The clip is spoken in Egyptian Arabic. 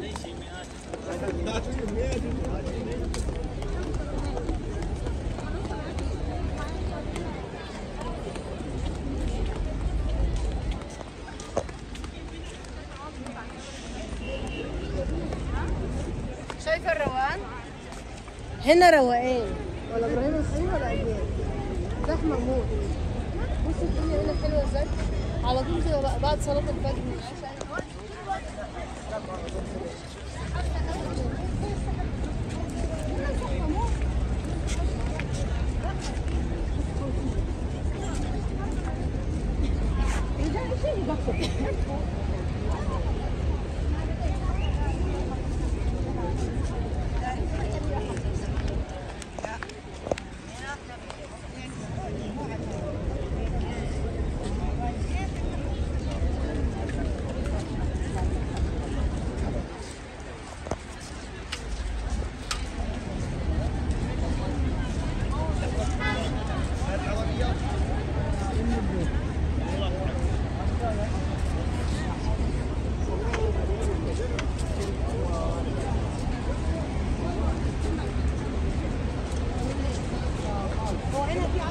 شايفه الروقان هنا روقان ولا ابراهيم الخليل ولا اجيال زحمه موت بصوا الدنيا هنا حلوه ازاي على طول كده بقى بعد صلاه الفجر والعشاء هو هنا في